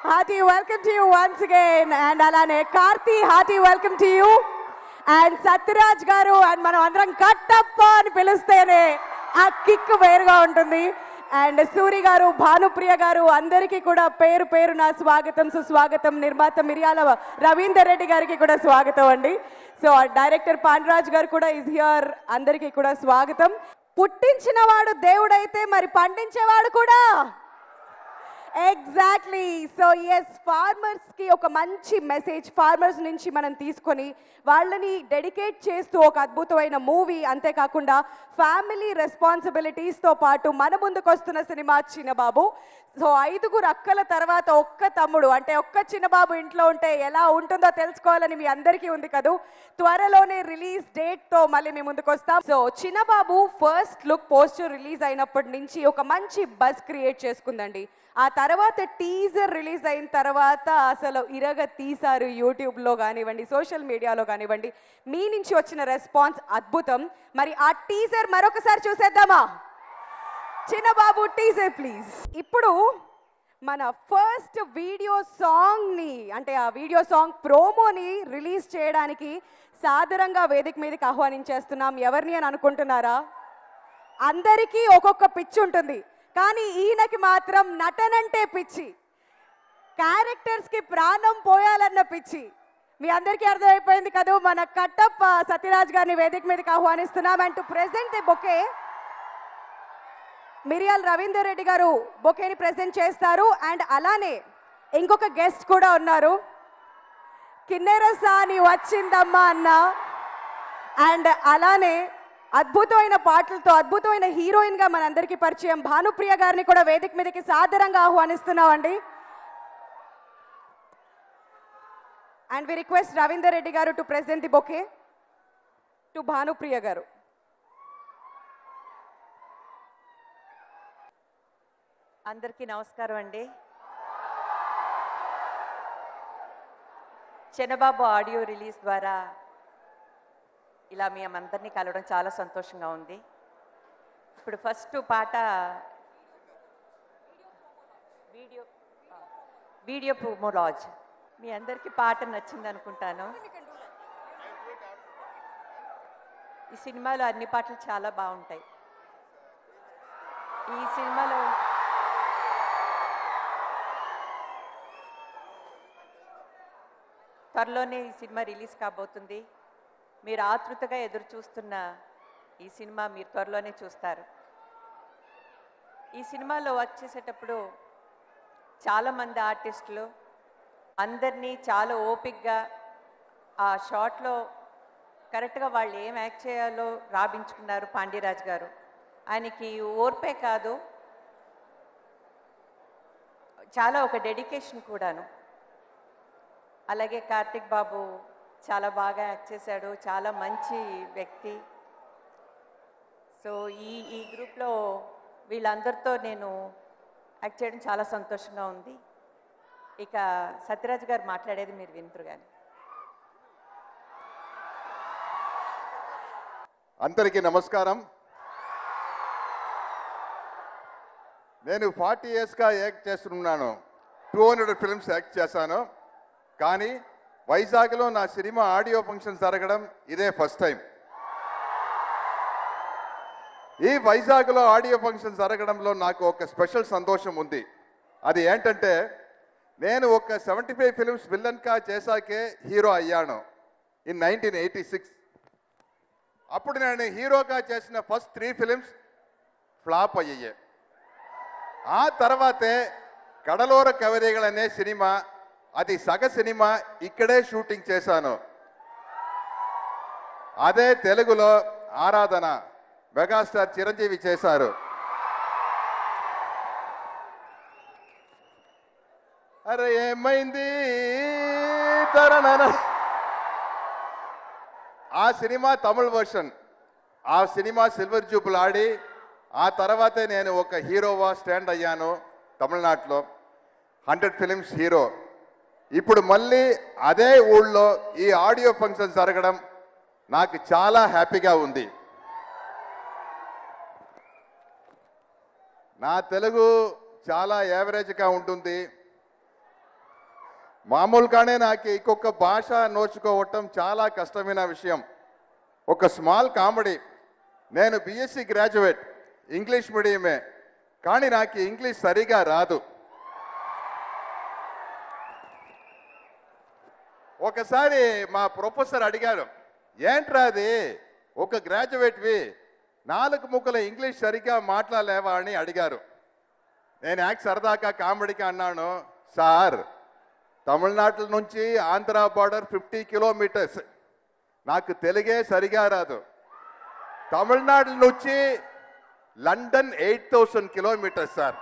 Hearty welcome to you once again and అలానే Karthi hearty welcome to you and Sathyaraj garu and మనం అందరం కట్టప్ప అని పిలిస్తేనే ఆ కిక్ వేరుగా ఉంటుంది అండ్ సూరి గారు భానుప్రియ గారు అందరికీ కూడా పేరు పేరు నా స్వాగతం సుస్వాగతం నిర్మాత మిరియాల రవీందర్ రెడ్డి గారికి కూడా స్వాగతం అండి సో డైరెక్టర్ పాండ్రాజ్ గారు కూడా ఇస్ హియర్ అందరికీ కూడా స్వాగతం పుట్టించిన వాడు దేవుడైతే మరి పండించేవాడు కూడా ఎగ్జాక్ట్లీ సో ఎస్ ఫార్మర్స్ కి ఒక మంచి మెసేజ్ ఫార్మర్స్ నుంచి మనం తీసుకొని వాళ్ళని డెడికేట్ చేస్తూ ఒక అద్భుతమైన మూవీ అంతేకాకుండా ఫ్యామిలీ రెస్పాన్సిబిలిటీస్ తో పాటు మన ముందుకు వస్తున్న సినిమా చిన్నబాబు సో ఐదుగురు అక్కల తర్వాత ఒక్క తమ్ముడు అంటే ఒక్క చిన్నబాబు ఇంట్లో ఉంటే ఎలా ఉంటుందో తెలుసుకోవాలని మీ అందరికీ ఉంది కదూ త్వరలోనే రిలీజ్ డేట్ తో మళ్ళీ మీ ముందుకు వస్తాం so Chinna Babu first look poster release అయినప్పటి నుంచి ఒక మంచి బజ్ క్రియేట్ చేసుకుందండి ఆ తర్వాత టీజర్ రిలీజ్ అయిన తర్వాత అసలు ఇరగ తీశారు యూట్యూబ్లో కానివ్వండి సోషల్ మీడియాలో కానివ్వండి మీ నుంచి వచ్చిన రెస్పాన్స్ అద్భుతం మరి ఆ టీజర్ మరొకసారి చూసేద్దామా చిన్నబాబు టీజర్ ప్లీజ్ ఇప్పుడు మన ఫస్ట్ వీడియో సాంగ్ని అంటే ఆ వీడియో సాంగ్ ప్రోమోని రిలీజ్ చేయడానికి సాదరంగా వేదిక మీదకి ఆహ్వానించేస్తున్నాం ఎవరిని అని అనుకుంటున్నారా అందరికీ ఒక్కొక్క పిచ్చి ఉంటుంది కానీ ఈయనకి మాత్రం నటనంటే పిచ్చి క్యారెక్టర్స్ కి ప్రాణం పోయాలన్న పిచ్చి మీ అందరికీ అర్థమైపోయింది కదా మన కట్టప్ప సత్యరాజ్ గారిని వేదిక మీదకి ఆహ్వానిస్తున్నాం and to present the bouquet Miriyala Ravinder Reddy garu బొకేని ప్రెజెంట్ చేస్తారు అండ్ అలానే ఇంకొక గెస్ట్ కూడా ఉన్నారు కిన్నెర సాని వచ్చిందమ్మా అన్న అండ్ అలానే అద్భుతమైన పాటలతో అద్భుతమైన హీరోయిన్ గా మనందరికీ పరిచయం భానుప్రియ గారిని కూడా వేదిక మీదకి సాదరంగా ఆహ్వానిస్తున్నామండి and we request Ravinder Reddy garu to present the bouquet to Bhanupriya garu అందరికీ నమస్కారం అండి చిన్నబాబు ఆడియో రిలీజ్ ద్వారా ఇలా మీ అందరినీ కలవడం చాలా సంతోషంగా ఉంది ఇప్పుడు ఫస్ట్ పాట వీడియో వీడియో మోలాజ్ మీ అందరికీ పాట నచ్చింది అనుకుంటాను ఈ సినిమాలో అన్ని పాటలు చాలా బాగుంటాయి ఈ సినిమాలో త్వరలోనే ఈ సినిమా రిలీజ్ కాబోతుంది మీరు ఆతృతగా ఎదురు చూస్తున్న ఈ సినిమా మీరు త్వరలోనే చూస్తారు ఈ సినిమాలో వర్క్ చేసేటప్పుడు చాలామంది ఆర్టిస్టులు అందరినీ చాలా ఓపిక్గా ఆ షాట్లో కరెక్ట్గా వాళ్ళు ఏం యాక్ట్ చేయాలో రాబించుకున్నారు పాండ్యరాజ్ గారు ఆయనకి ఓర్పే కాదు చాలా ఒక డెడికేషన్ కూడాను అలాగే కార్తిక్ బాబు చాలా బాగా యాక్ట్ చేశాడు చాలా మంచి వ్యక్తి సో ఈ ఈ గ్రూప్లో వీళ్ళందరితో నేను యాక్ట్ చేయడం చాలా సంతోషంగా ఉంది ఇక సత్యరాజ్ గారు మాట్లాడేది మీరు వింటారు కానీ అందరికీ నమస్కారం నేను ఫార్టీ ఇయర్స్గా యాక్ట్ చేస్తున్నాను టూ హండ్రెడ్ ఫిల్మ్స్ యాక్ట్ చేశాను కానీ వైజాగ్లో నా సినిమా ఆడియో ఫంక్షన్ జరగడం ఇదే ఫస్ట్ టైం ఈ వైజాగ్లో ఆడియో ఫంక్షన్ జరగడంలో నాకు ఒక స్పెషల్ సంతోషం ఉంది అది ఏంటంటే నేను ఒక సెవెంటీ ఫైవ్ ఫిల్మ్స్ విల్లన్గా చేశాకే హీరో అయ్యాను ఇన్ నైన్టీన్ ఎయిటీ సిక్స్ అప్పుడు నేను హీరోగా చేసిన ఫస్ట్ త్రీ ఫిలిమ్స్ ఫ్లాప్ అయ్యాయి ఆ తర్వాతే కడలోర కవరేగల్ అనే సినిమా అది సగ సినిమా ఇక్కడే షూటింగ్ చేశాను అదే తెలుగులో ఆరాధన మెగాస్టార్ చిరంజీవి చేశారు అరే ఏమైంది తరణన ఆ సినిమా తమిళ వర్షన్ ఆ సినిమా సిల్వర్ జూపులు ఆడి ఆ తర్వాతే నేను ఒక హీరోవా స్టాండ్ అయ్యాను తమిళనాడులో హండ్రెడ్ ఫిలిమ్స్ హీరో ఇప్పుడు మళ్ళీ అదే ఊళ్ళో ఈ ఆడియో ఫంక్షన్ జరగడం నాకు చాలా హ్యాపీగా ఉంది నా తెలుగు చాలా యావరేజ్గా ఉంటుంది మామూలుగానే నాకు ఇంకొక భాష నోచుకోవటం చాలా కష్టమైన విషయం ఒక స్మాల్ కామెడీ నేను బీఎస్సీ గ్రాడ్యుయేట్ ఇంగ్లీష్ మీడియమే కానీ నాకు ఇంగ్లీష్ సరిగా రాదు ఒకసారి మా ప్రొఫెసర్ అడిగారు ఏంట్రా అది ఒక గ్రాడ్యుయేట్వి నాలుగు ముక్కల ఇంగ్లీష్ సరిగ్గా మాట్లాడలేవా అని అడిగారు నేను యాక్ సరదాగా కామెడీకి అన్నాను సార్ తమిళనాడు నుంచి ఆంధ్ర బార్డర్ ఫిఫ్టీ కిలోమీటర్స్ నాకు తెలుగే సరిగా రాదు తమిళనాడు నుంచి London eight thousand kilometres sir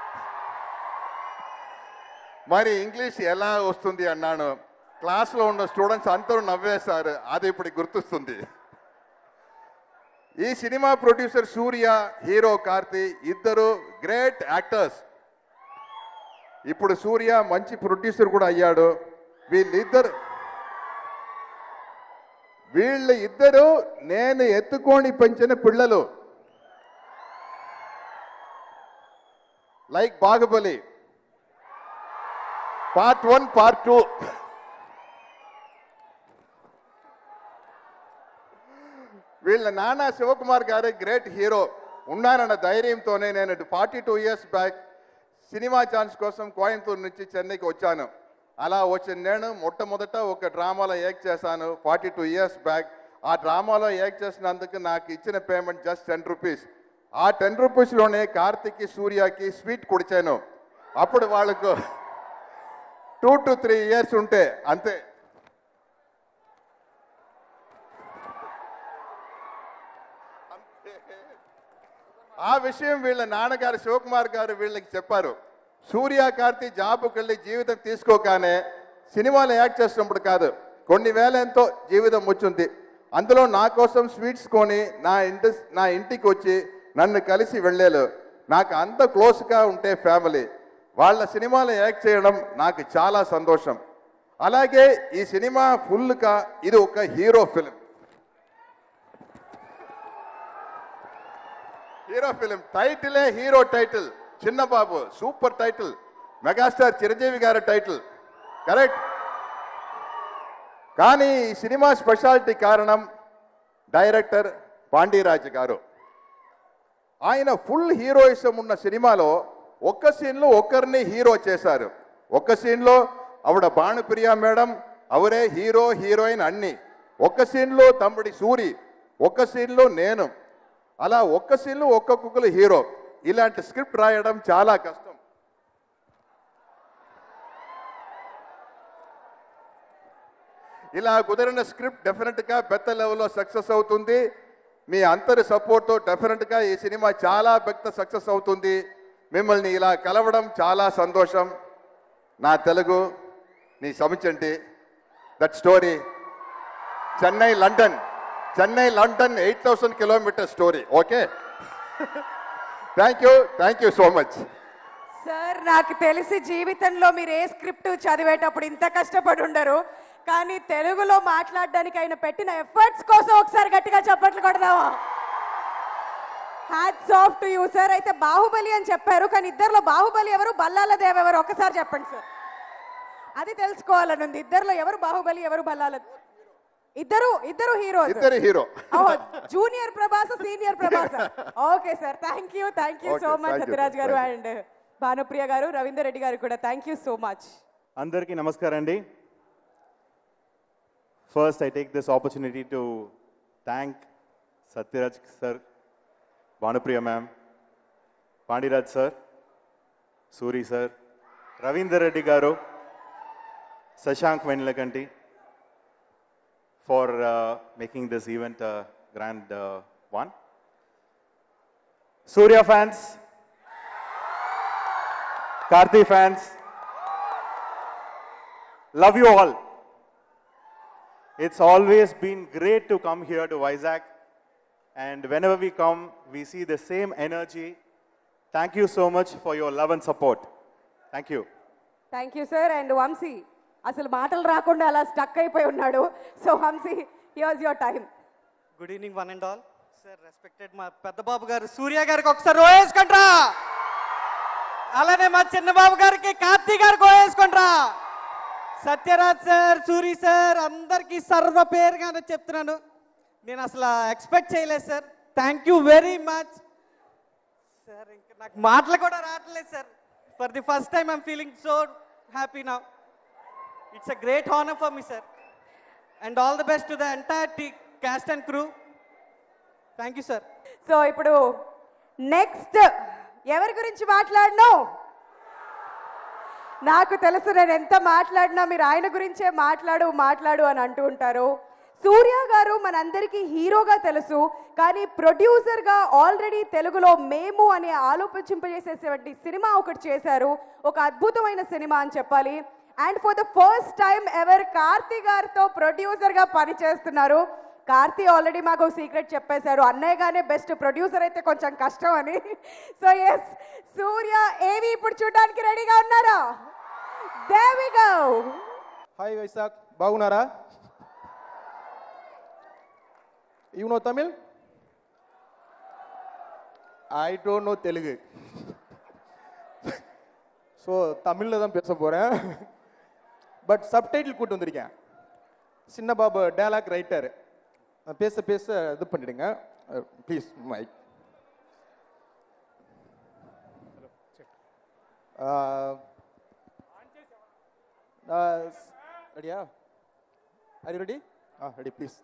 మరి ఇంగ్లీష్ ఎలా వస్తుంది అన్నాను క్లాస్లో ఉన్న స్టూడెంట్స్ అందరూ నవ్వేశారు అది ఇప్పుడు గుర్తొస్తుంది ఈ cinema producer Suriya hero Karthi ఇద్దరు గ్రేట్ యాక్టర్స్ ఇప్పుడు సూర్య మంచి ప్రొడ్యూసర్ కూడా అయ్యాడు వీళ్ళిద్దరు వీళ్ళ ఇద్దరు నేను ఎత్తుకొని పెంచిన పిల్లలు like Baahubali part one part two వీళ్ళ నాన్న శివకుమార్ గారు గ్రేట్ హీరో ఉన్నానన్న ధైర్యంతోనే నేను forty two years back cinema chance కోసం కోయంబత్తూరు నుంచి చెన్నైకి వచ్చాను అలా వచ్చిన నేను మొట్టమొదట ఒక డ్రామాలో యాక్ట్ చేశాను ఫార్టీ టూ ఇయర్స్ బ్యాక్ ఆ డ్రామాలో యాక్ట్ చేసినందుకు నాకు ఇచ్చిన పేమెంట్ జస్ట్ టెన్ రూపీస్ ఆ టెన్ రూపీస్లోనే కార్తిక్కి సూర్యకి స్వీట్ కుడిచాను అప్పుడు వాళ్ళకు టూ టు త్రీ ఇయర్స్ ఉంటే అంతే ఆ విషయం వీళ్ళ నాన్నగారు శివకుమార్ గారు వీళ్ళకి చెప్పారు సూర్య కార్తీ జాబ్కి వెళ్ళి జీవితం తీసుకోగానే సినిమాలో యాక్ట్ చేసినప్పుడు కాదు కొన్ని వేల ఎంతో జీవితం వచ్చింది అందులో నా కోసం స్వీట్స్ కొని నా ఇంటి నా ఇంటికి వచ్చి నన్ను కలిసి వెళ్ళారు నాకు అంత క్లోజ్గా ఉంటే ఫ్యామిలీ వాళ్ళ సినిమాలో యాక్ట్ చేయడం నాకు చాలా సంతోషం అలాగే ఈ సినిమా ఫుల్గా ఇది ఒక హీరో ఫిలిం హీరో ఫిలిం టైటిలే hero title Chinna Babu super title megastar Chiranjeevi garu title correct కానీ ఈ సినిమా స్పెషాలిటీ కారణం డైరెక్టర్ పాండీరాజ్ గారు ఆయన ఫుల్ హీరోయిజం ఉన్న సినిమాలో ఒక్క సీన్లో ఒక్కరిని హీరో చేశారు ఒక్క సీన్లో ఆవిడ భానుప్రియ మేడం అవరే హీరో హీరోయిన్ అన్ని ఒక్క సీన్లో తమ్ముడి సూరి ఒక్క సీన్లో నేను అలా ఒక్క సీన్లో ఒక్కొక్కరు హీరో ఇలాంటి స్క్రిప్ట్ రాయడం చాలా కష్టం ఇలా కుదిరిన స్క్రిప్ట్ డెఫినెట్గా పెద్ద లెవెల్లో సక్సెస్ అవుతుంది మీ అందరి సపోర్ట్తో డెఫినెట్గా ఈ సినిమా చాలా పెద్ద సక్సెస్ అవుతుంది మిమ్మల్ని ఇలా కలవడం చాలా సంతోషం నా తెలుగు నీ సమిచండి that story Chennai London Chennai London eight thousand kilometre story okay thank you thank you so much sir నాకు తెలిసి జీవితంలో మీరు ఏ స్క్రిప్ట్ చదివేటప్పుడు ఇంత కష్టపడి ఉండరు కానీ తెలుగులో మాట్లాడడానికి ఆయన పెట్టిన ఎఫర్ట్స్ కోసం ఒకసారి గట్టిగా చప్పట్లు కొడదామా hats off to you sir అయితే బాహుబలి అని చెప్పారు కానీ ఇద్దరిలో బాహుబలి ఎవరు బల్లాల దేవ్ ఎవరు ఒకసారి చెప్పండి సార్ అది తెలుసుకోవాలని ఉంది ఇద్దరిలో ఎవరు బాహుబలి ఎవరు బల్లాల ఇద్దరు ఇద్దరు హీరో ఇద్దరు hero junior Prabhas senior Prabhas okay sir thank you thank you Okay, so much thank you, Sathyaraj garu thank and Bhanupriya గారు రవీందర్ రెడ్డి గారు కూడా థ్యాంక్ యూ సో మచ్ అందరికీ నమస్కారం అండి first I take this opportunity to thank Sathyaraj sir Bhanupriya ma'am Pandiraj sir Soori sir Ravinder Reddy garu Sasank Vennelakanti for making this event grand one Suriya fans Karthi fans love you all. It's always been great to come here to Vizag. And whenever we come, we see the same energy. Thank you so much for your love and support. Thank you. Thank you sir and Vamsi అసలు మాటలు రాకుండా అలా stuck అయిపోయి ఉన్నాడు so Vamsi here's your time good evening one and all sir respected మా పెద్ద బాబు గారు సూర్య గారికి ఒకసారి ఓయేసుకుంట్రా అలానే మా చిన్న బాబు గారికి కార్తీ గారికి ఓయేసుకుంట్రా సత్యరాజ్ సార్ సూరి సార్ అందరికీ సర్వ పేరుగానే చెప్తున్నాను నేను అసలు ఎక్స్పెక్ట్ చేయలేదు sir thank you very much sir ఇంకా నాకు మాటలు కూడా రావట్లేదు sir for the first time I'm feeling so happy now it's a great honour for me sir and all the best to the entire team cast and crew thank you sir so ఇప్పుడు next ఎవరి గురించి మాట్లాడను నాకు తెలుసు నేను ఎంత మాట్లాడినా మీరు ఆయన గురించే మాట్లాడు మాట్లాడు అని అంటూ ఉంటారు సూర్య గారు మనందరికీ హీరోగా తెలుసు కానీ ప్రొడ్యూసర్గా ఆల్రెడీ తెలుగులో మేము అనే ఆలోచింపజేసేటువంటి సినిమా ఒకటి చేశారు ఒక అద్భుతమైన సినిమా అని చెప్పాలి and for the first time ever Karthi గారితో ప్రొడ్యూసర్గా పనిచేస్తున్నారు కార్తీ ఆల్రెడీ మాకు సీక్రెట్ చెప్పేశారు అన్నయ్యగానే బెస్ట్ ప్రొడ్యూసర్ అయితే కొంచెం కష్టం అని సో ఎస్ సూర్య ఏవి ఇప్పుడు చూడడానికి రెడీగా ఉన్నారా దేవి గో హాయ్ వైశాఖ్ బాగున్నారా you know Tamil I don't know Telugu so தமிழில் தான் பேச போகிறேன் பட் சப்டைட்டில் கூட்டு வந்திருக்கேன் சின்ன பாபு டேலாக் ரைட்டர் பேச பேச இது பண்ணிடுங்க ப்ளீஸ் மைக் ரெடியா ஆர் ரெடி ஆ ரெடி ப்ளீஸ்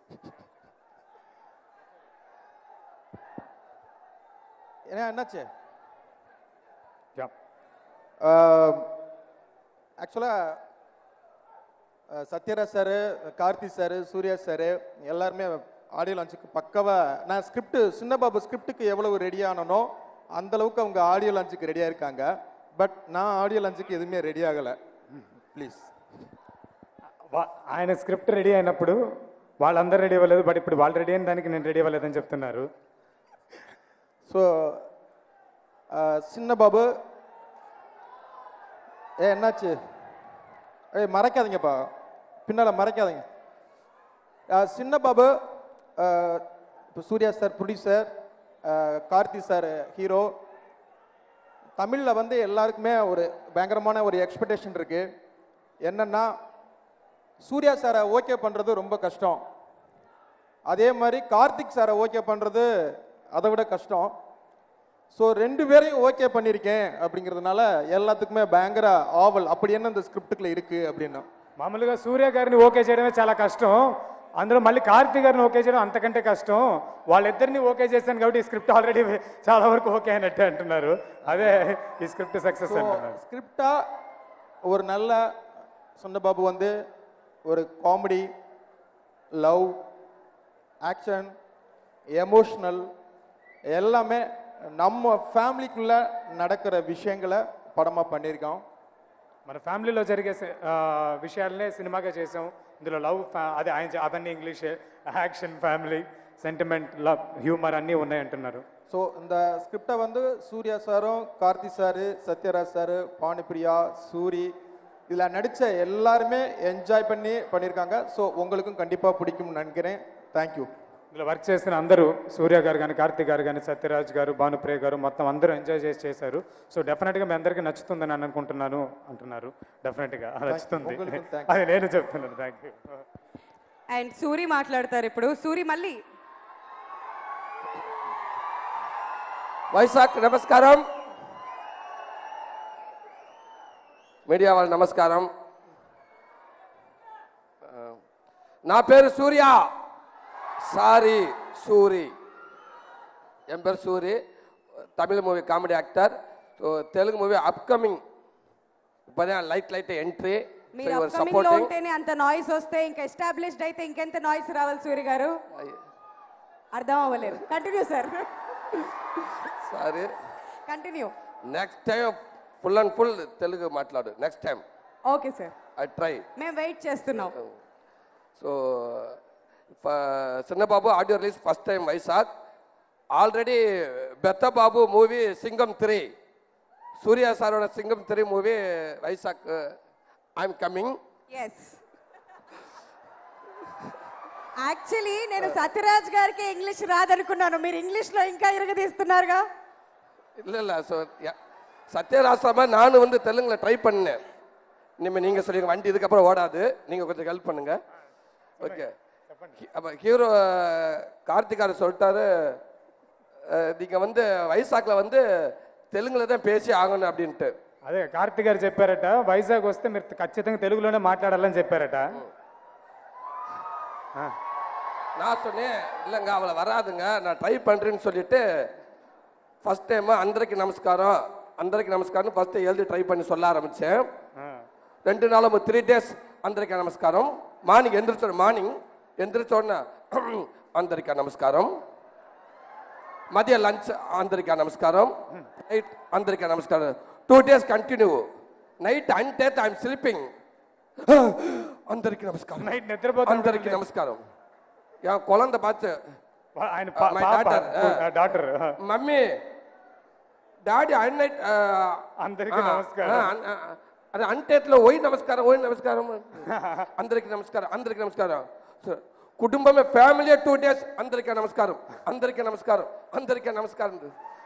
என்ன என்னாச்சு ஆக்சுவலாக Sathyaraj sir Karthi sir Suriya sir எல்லாருமே ஆடியோ லான்ச்சுக்கு பக்கவாக நான் ஸ்கிரிப்ட் சின்ன பாபு ஸ்கிரிப்டுக்கு எவ்வளவு ரெடி ஆனனோ அந்த அளவுக்கு அவங்க ஆடியோ லான்ச்சுக்கு ரெடியாக இருக்காங்க பட் நான் ஆடியோ லான்ச்சுக்கு எதுவுமே ரெடி ஆகலை ప్లీజ్ వా- ఆయన స్క్రిప్ట్ రెడీ అయినప్పుడు వాళ్ళందరూ రెడీ అవ్వలేదు బట్ ఇప్పుడు వాళ్ళు రెడీ అయిన దానికి నేను రెడీ అవ్వలేదని చెప్తున్నారు ஸோ சின்ன பாபு ஏ என்னாச்சு ஏய் மறைக்காதீங்கப்பா பின்னால் மறைக்காதீங்க அஹ், சின்ன பாபு இப்போ Suriya sir producer Karthi sir hero தமிழில் வந்து எல்லாருக்குமே ஒரு பயங்கரமான ஒரு எக்ஸ்பெக்டேஷன் இருக்குது என்னென்னா சூர்யா சாரை ஓகே பண்ணுறது ரொம்ப கஷ்டம் அதே மாதிரி கார்த்திக் சாரை ஓகே பண்ணுறது அதை விட கஷ்டம் ஸோ ரெண்டு பேரையும் ஓகே பண்ணியிருக்கேன் அப்படிங்கிறதுனால எல்லாத்துக்குமே பயங்கர ஆவல் அப்படி என்ன இந்த ஸ்கிரிப்டுக்குள்ள இருக்குது அப்படின்னு మామూలుగా సూర్య గారిని ఓకే చేయడమే చాలా కష్టం అందులో మళ్ళీ కార్తీక్ గారిని ఓకే చేయడం అంతకంటే కష్టం వాళ్ళిద్దరిని ఓకే చేశాను కాబట్టి ఈ స్క్రిప్ట్ ఆల్రెడీ చాలా వరకు ఓకే అయినట్టే అంటున్నారు అదే ఈ స్క్రిప్ట్ సక్సెస్ ஸோ అంటున్నారు ஸ்கிரிப்டாக ஒரு நல்ல சொன்னபாபு வந்து ஒரு காமெடி லவ் ஆக்ஷன் எமோஷ்னல் எல்லாமே நம்ம ஃபேமிலிக்குள்ளே நடக்கிற விஷயங்களை படமாக பண்ணியிருக்கோம் మన ఫ్యామిలీలో జరిగే సి- ఆ, విషయాలనే సినిమాగా చేసాం ఇందులో లవ్ అదే ఆయన చె- అవన్నీ English action family sentiment love humour అన్నీ ఉన్నాయి అంటున్నారు ஸோ இந்த ஸ்கிரிப்டை வந்து சூர்யா சாரும் கார்த்தி சாரு சத்யராஜ் சாரு பானுப்பிரியா சூரி இதில் நடித்த எல்லாருமே என்ஜாய் பண்ணி பண்ணியிருக்காங்க ஸோ உங்களுக்கும் கண்டிப்பாக பிடிக்கும்னு நினைக்கிறேன் தேங்க்யூ ఇందులో వర్క్ చేసిన అందరూ సూర్య గారు కానీ కార్తిక్ గారు కానీ సత్యరాజ్ గారు భానుప్రియ గారు మొత్తం అందరూ ఎంజాయ్ చేసి చేశారు సో డెఫినెట్గా మీ అందరికీ నచ్చుతుందని నేను అనుకుంటున్నాను అంటున్నారు డెఫినెట్గా నచ్చుతుంది உங்களுக்கு thank అది నేను చెప్తున్నాను థ్యాంక్ యూ అండ్ సూరి మాట్లాడతారు ఇప్పుడు సూరి మళ్ళీ వైశాఖ్ నమస్కారం మీడియా వాళ్ళ నమస్కారం ఆ, నా పేరు సూర్య సారీ సూరి ఎం పేరు Soori Tamil movie comedy actor so Telugu movie upcoming ఇప్పుడే లైట్ లైట్ ఎంట్రీ మీరు అప్కమింగ్ లో ఉంటేనే అంత నాయిస్ వస్తే ఇంకా ఎస్టాబ్లిష్డ్ అయితే ఇంకెంత నాయిస్ రావాలి సూరి గారు అర్థం అవ్వలేదు continue sir sorry continue next time full and full Telugu మాట్లాడు next time okay sir I try మేము వెయిట్ చేస్తున్నాం so Chinna Babu audio release first time Vaisakh already బెత్తబాబు movie Singam three Suriya sir Singam three movie Vaisakh I'm coming yes actually నేను సత్యరాజ్ గారికి English రాదనుకున్నాను మీరు English లో ఇంకా ఇరగదీస్తున్నారుగా இல்லை இல்லை ஸோ சத்யராசமா நானும் வந்து தெலுங்குல ட்ரை பண்ணேன் இனிமேல் நீங்கள் சொல்லுங்க வண்டி இதுக்கப்புறம் ஓடாது நீங்கள் கொஞ்சம் ஹெல்ப் பண்ணுங்க ஓகே அப்போ ஹீரோ கார்த்திகார் சொல்லிட்டாரு நீங்கள் வந்து వైజాగ్లో வந்து తెలుగులో தான் பேசி ఆగను அப்படின்ட்டு అదే కార్తిక్ గారు చెప్పారట వైజాగ్ వస్తే మీరు ఖచ్చితంగా తెలుగులోనే మాట్లాడాలని చెప్పారట ఆ, நான் சொன்னேன் இல்லைங்க அவளை வராதுங்க நான் ட்ரை பண்ணுறேன்னு சொல்லிட்டு ஃபஸ்ட் டைம் అందరికి నమస్కారం అందరికి నమస్కారం ఫస్ట్ எழுதி ட்ரை பண்ணி சொல்ல ஆரம்பித்தேன் ఆ. ரெண்டு நாளும் த்ரீ டேஸ் అందరికీ నమస్కారం మార్నింగ్ ఎంద్రిచోడు మార్నింగ్ ఎంద్రిచోడిన అందరికీ నమస్కారం మధ్య లంచ్ అందరికీ నమస్కారం నైట్ అందరికీ నమస్కారం టూ డేస్ కంటిన్యూ నైట్ అంటే ఐఎమ్ స్లీపింగ్ అందరికీ నమస్కారం నైట్ నిద్రపోతున్నప్పుడు అందరికీ నమస్కారం యా కులంద பார்த்து వా- ఆయన పా- my పాప daughter, ఆ, డాక్టర్ ఆ, మమ్మీ డాడీ అన్న అందరికీ నమస్కారం. అదే అంటేట్లో ఓయ్ నమస్కారం ఓయ్ నమస్కారం అందరికి నమస్కారం అందరికి నమస్కారం సో, కుటుంబమే ఫ్యామిలీ టూ డేస్ అందరికీ నమస్కారం అందరికీ నమస్కారం అందరికీ నమస్కారం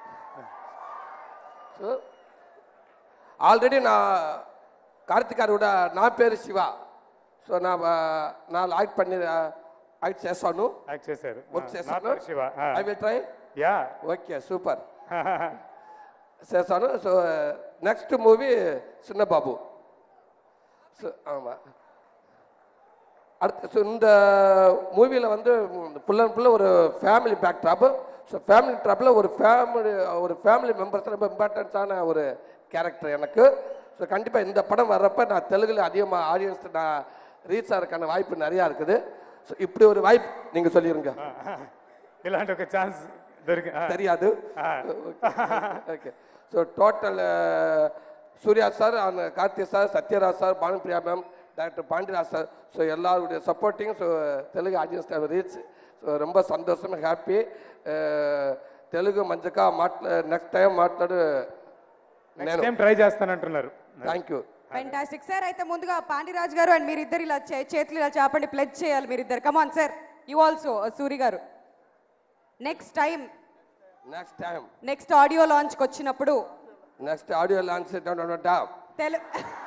సో ఆల్రెడీ నా కార్తిక్ గారు కూడా నా పేరు శివ సో నా నా యాక్ట్ పని యాక్ట్ చేస్తాను యాక్ట్ చేశారు వర్క్ ఆ, చేస్తాను నా పేరు శివ ఆ. I will try yeah okay super చేస్తాను so next movie Chinna Babu so ஆமாம் அடுத்து ஸோ இந்த மூவியில் வந்து ஃபுல் அண்ட் ஃபுல்லாக ஒரு family backdrop so family ட்ராப்பில் ஒரு ஃபேமிலி ஒரு ஃபேமிலி மெம்பர்ஸ் ரொம்ப இம்பார்ட்டன்ஸான ஒரு கேரக்டர் எனக்கு ஸோ கண்டிப்பாக இந்த படம் வர்றப்ப நான் தெலுங்குல அதிகமாக ஆடியன்ஸ் நான் ரீச் ஆகிறதுக்கான வாய்ப்பு நிறையா இருக்குது ஸோ இப்படி ஒரு வாய்ப்பு நீங்கள் சொல்லிடுங்க ఇలాంటి ఒక ఛాన్స్ దొరికి ఆ, தெரியாது okay so total Suriya sir அந்த Karthik sir Sathyaraj sir Bhanupriya ma'am doctor Pandiyaraj sir so எல்லாருடைய supporting so Telugu audience reach so ரொம்ப సంతోషం హ్యాపీ తెలుగు మంచిగా మాట్లా నెక్స్ట్ టైం మాట్లాడు నెక్స్ట్ నేను టైం ట్రై చేస్తానంటున్నారు థ్యాంక్ యూ ఫెంటాస్టిక్ సార్ అయితే ముందుగా పాండిరాజ్ గారు అండ్ మీరిద్దరు ఇలా చే- చేతులు ఇలా చాపండి ప్లెజ్ చేయాలి మీరిద్దరు come on sir you also Soori garu next time next time next audio లాంచ్కి వచ్చినప్పుడు నెక్స్ట్ ఆడియో లాంచ్ తెలు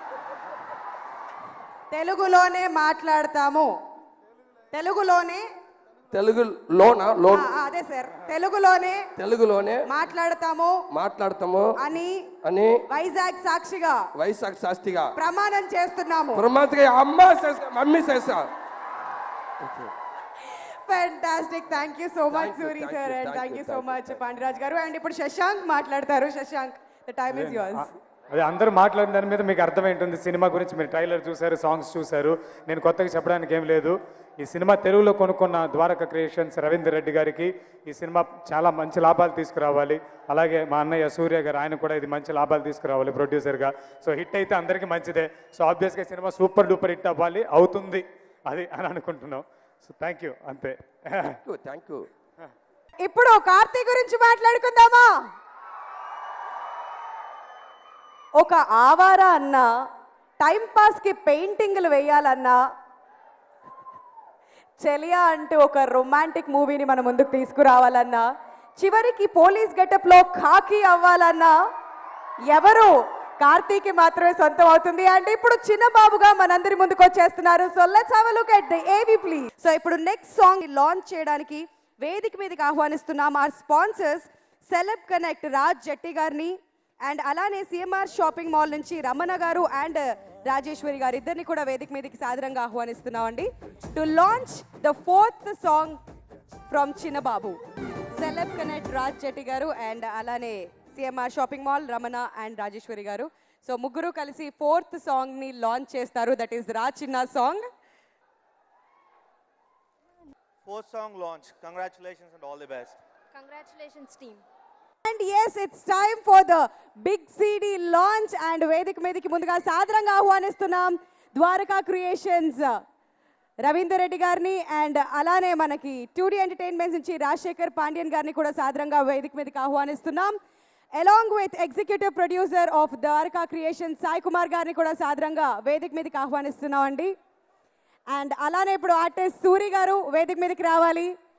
తెలుగులోనే మాట్లాడతాము తెలుగులోనే తెలుగు లోనా లోన్ ఆ, అదే సార్ తెలుగులోనే తెలుగులోనే మాట్లాడతాము మాట్లాడతాము అని అని వైజాగ్ సాక్షిగా వైశాఖ శాస్త్రిగా ప్రమాణం చేస్తున్నాము ప్రమాదగా అమ్మ చేసా మమ్మీ చేసా fantastic thank you so much Thank you, Soori thank sir you, and thank thank you, you so thank you, much thank you. Pandiraj garu and ఇప్పుడు శశాంక్ మాట్లాడతారు Sasank the time is yours అదే అందరూ మాట్లాడిన దాని మీద మీకు అర్థమైంటుంది సినిమా గురించి మీరు ట్రైలర్ చూశారు సాంగ్స్ చూశారు నేను కొత్తగా చెప్పడానికి ఏం లేదు ఈ సినిమా తెలుగులో కొనుక్కున్న ద్వారక క్రియేషన్స్ రవీందర్ రెడ్డి గారికి ఈ సినిమా చాలా మంచి లాభాలు తీసుకురావాలి అలాగే మా అన్నయ్య సూర్య గారు ఆయన కూడా ఇది మంచి లాభాలు తీసుకురావాలి ప్రొడ్యూసర్గా సో హిట్ అయితే అందరికీ మంచిదే సో ఆబ్వియస్గా సినిమా సూపర్ డూపర్ హిట్ అవ్వాలి అవుతుంది అది అని అనుకుంటున్నాం సో థ్యాంక్ యూ అంతే థ్యాంక్ యూ ఇప్పుడు కార్తీక్ గురించి మాట్లాడుకుందామా ఒక ఆవారా అన్న టైం పాస్కి పెయింటింగ్లు వేయాలన్నా చెలియా అంటూ ఒక రొమాంటిక్ మూవీని మన ముందుకు తీసుకురావాలన్నా చివరికి పోలీస్ గెటప్లో ఖాకీ అవ్వాలన్నా ఎవరు కార్తీకి మాత్రమే సొంతం అవుతుంది అండ్ ఇప్పుడు చిన్న బాబుగా మనందరి ముందుకు వచ్చేస్తున్నారు so let's have look at the AV please so ఇప్పుడు నెక్స్ట్ సాంగ్ లాంచ్ చేయడానికి వేదిక మీదకి ఆహ్వానిస్తున్నాం our sponsors Celeb Connect Raj Jatti గారిని అండ్ అలానే సిఎంఆర్ షాపింగ్ మాల్ నుంచి రమణ గారు అండ్ రాజేశ్వరి గారు ఇద్దరిని కూడా వేదిక మీదకి సాదరంగా ఆహ్వానిస్తున్నామండి to launch the fourth song from Chinna Babu Celeb Connect Raj Jatti garu and అలానే CMR shopping mall Ramana and Rajeshwari garu so ముగ్గురు కలిసి ఫోర్త్ సాంగ్ ని లాంచ్ చేస్తారు దట్ ఈస్ రా Chinna song Fourth song launch. Congratulations and all the best. Congratulations, team. And yes it's time for the big CD launch and వేదిక మీదకి ముందుగా సాదరంగా ఆహ్వానిస్తున్నాం ద్వారకా క్రియేషన్స్ రవీందర్ రెడ్డి గారిని అండ్ అలానే మనకి టూడీ ఎంటర్టైన్మెంట్స్ నుంచి రాజశేఖర్ పాండ్యన్ గారిని కూడా సాదరంగా వేదిక మీదకి ఆహ్వానిస్తున్నాం along with executive producer of Dwaraka creation Sai Kumar గారిని కూడా సాదరంగా వేదిక మీదకి ఆహ్వానిస్తున్నాం అండి అండ్ అలానే ఇప్పుడు ఆర్టిస్ట్ సూరి గారు వేదిక మీదకి రావాలి